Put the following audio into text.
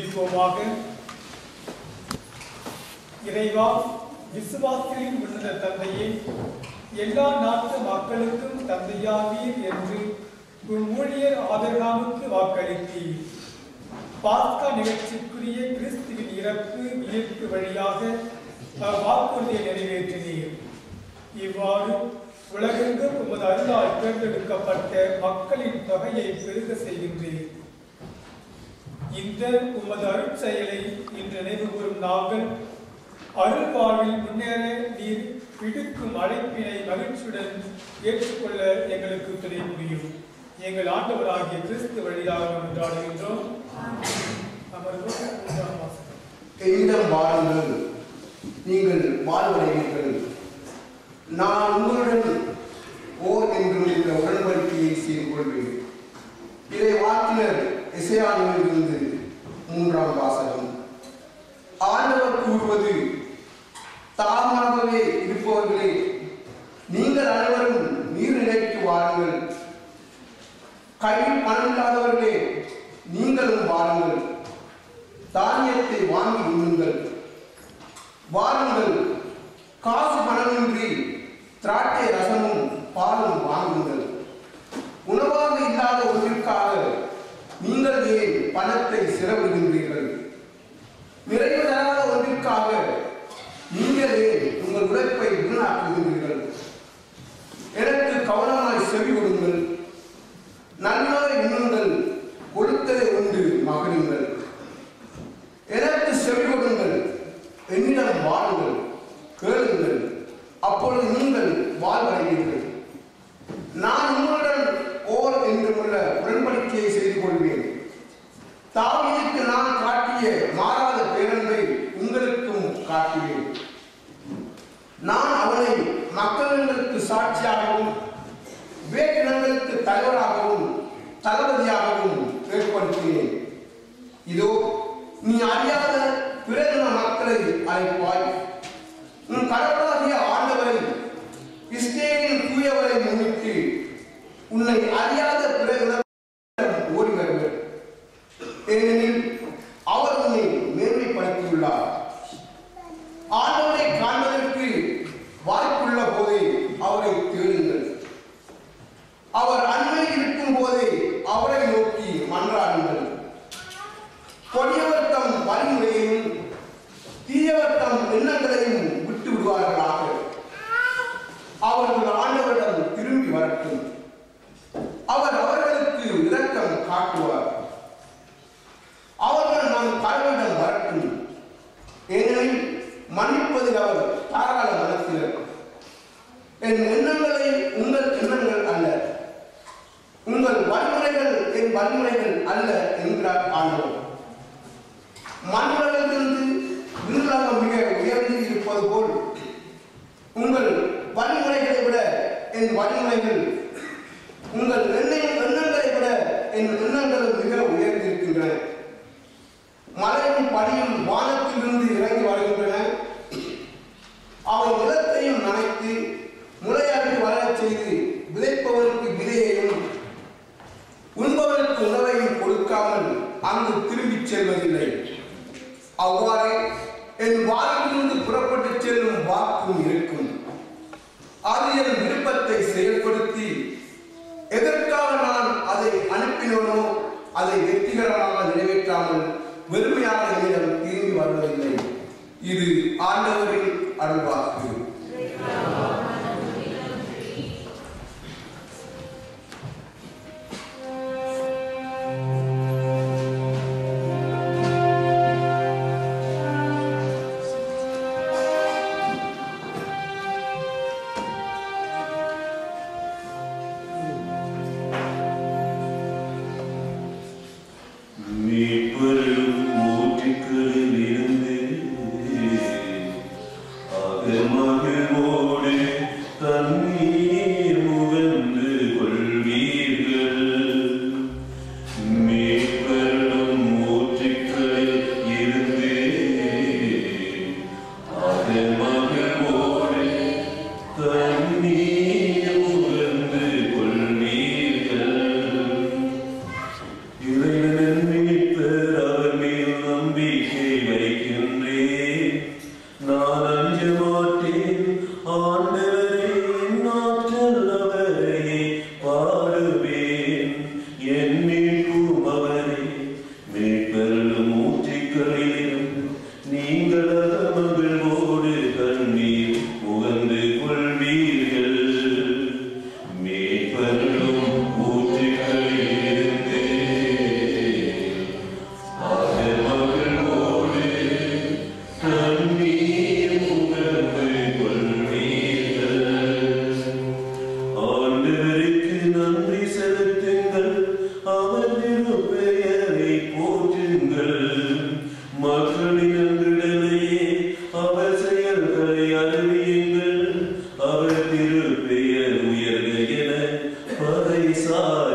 ஜெபிப்போமாக இறைவா விசுவாசத்தின் உன்னத தந்தையே எல்லா நாட்டு மக்களுக்கும் தந்தையாவீர் என்று உன் ஊழியர் ஆதரகாமுக்கு வாக்களித்தீர் பாஸ்கா நிகழ்ச்சிக்குரிய கிறிஸ்துவின் இறப்பு உயிர்ப்பு வழியாக வாக்குறுதியை நிறைவேற்றினீர் இவ்வாறு உலகெங்கும் உமது அருளால் தேர்ந்தெடுக்கப்பட்ட மக்களின் தொகையை பெருக செய்கின்றீர் இந்த உமது அருட்செயலை இன்று நினைவு கூறும் நாங்கள் அருள் வாழ்வில் முன்னேற நீர் விடுக்கும் அழைப்பினை மகிழ்ச்சியுடன் ஏற்றுக்கொள்ள எங்களுக்கு துணை புரியும் எங்கள் ஆண்டவராகிய கிறிஸ்து வழியாக கொண்டாடுகின்றோம் அமர்வோம் மூன்றாம் வாசகம். என்னிடம் வாருங்கள் நீங்கள் வாழ்வடைவீர்கள் நான் உங்களுடன் ஓர் என்று இந்த உடன்படிக்கையை செய்து கொள்வேன் இதை வாக்கினர் இசையானிலிருந்து மூன்றாம் வாசகம் ஆண்டவர் கூறுவது தாமாகவே இருப்பவர்களே நீங்கள் அனைவரும் நீர்நிலைக்கு வாருங்கள் கையில் பணம் இல்லாதவர்களே நீங்களும் வாருங்கள் தானியத்தை வாங்கி உண்ணுங்கள் வாருங்கள் காசு பணமின்றி திராட்டை ரசமும் பாலும் வாங்குங்கள் உணவாக இல்லாத ஒன்றிற்காக நீங்கள் ஏன் பணத்தை செலவிடுகின்றீர்கள் நிறைவு தராத ஒன்றிற்காக நீங்கள் ஏன் உங்கள் உழைப்பை வீணாக்குகின்றீர்கள் எனக்கு கவனமாய் செவி கொடுங்கள் நன்மையை உண்ணுங்கள் கொடுத்ததை உண்டு மகனுங்கள் எனக்கு செவி கொடுங்கள் என்னிடம் வாருங்கள் கேளுங்கள் அப்பொழுது நீங்கள் வாழ்வடைவீர்கள் நான் உங்களுடன் ஓர் என்றுமுள்ள உடன்படிக்கையை செய்து கொள்வேன் தாவீதுக்கு நான் காட்டிய மாறாத பேரன்பை உங்களுக்கும் காட்டுவேன் நான் அவனை மக்களுக்கு சாட்சியாகவும் வேற்றினங்களுக்கு தலைவராகவும் தளபதியாகவும் ஏற்படுத்தினேன் இதோ நீ அறியாத பிறரின மக்களை அழைப்பாய் உன் கடவுளாகிய ஆண்டவரை இஸ்ரேலின் தூயவரை முன்னிட்டு உன்னை அறியாத பிற இனத்திடம் ஓடி வருவர் ஏனெனில் அவர் உன்னை மேன்மைப்படுத்தியுள்ளார் ஆண்டவரை காண்பதற்கு வாய்ப்புள்ள போதே அவரை தேடுங்கள் அவர் அண்மையில் இருக்கும் போதே அவரை நோக்கி மன்றாடுங்கள் கொடியவர் தம் வழிமுறையையும் தீயவர் தம் எண்ணங்களையும் விட்டு விடுவார்களாக அவர்கள் ஆண்டவரிடம் திரும்பி வரட்டும் அவர் அவர்களுக்கு இரக்கம் காட்டுவார் அவர்கள் நம் கடவுளிடம் வரட்டும் ஏனெனில் மன்னிப்பதில் அவர் தாராள மனத்தினர் என் எண்ணங்களை உங்கள் எண்ணங்கள் அல்ல உங்கள் வன்முறைகள் என் வன்முறைகள் அல்ல என்கிறார் ஆண்டவர் மண்ணிலிருந்து விண்ணுலகம் மிக உயர்ந்து இருப்பது போல் உங்கள் வன்முறைகளை விட என் வன்முறைகள் உங்கள் எண்ணெய் எண்ணங்களை விட என் எண்ணங்கள் மிக உயர்ந்திருக்கின்றன மழையும் பனியும் வானத்திலிருந்து இறங்கி வருகின்றன அவை நிலத்தையும் நனைத்து முளையாட்டி வளரச் செய்து விதைப்பவருக்கு விதையையும் உண்பவருக்கு உணவையும் கொடுக்காமல் அங்கு திரும்பிச் செல்வதில்லை அவ்வாறே என் வாயிலிருந்து புறப்பட்டு செல்லும் வாக்கும் இருக்கும் அது என் விருப்பத்தை செயல்படுத்தி எதற்காக நான் அதை அனுப்பினோனோ அதை வெற்றிகரமாக நிறைவேற்றாமல் வெறுமையாக என்னிடம் திரும்பி வருவதில்லை இது ஆண்டவரின் அருள்வாக்கு மீட்பரும் ஊற்றுக்களில் இருந்து சாய்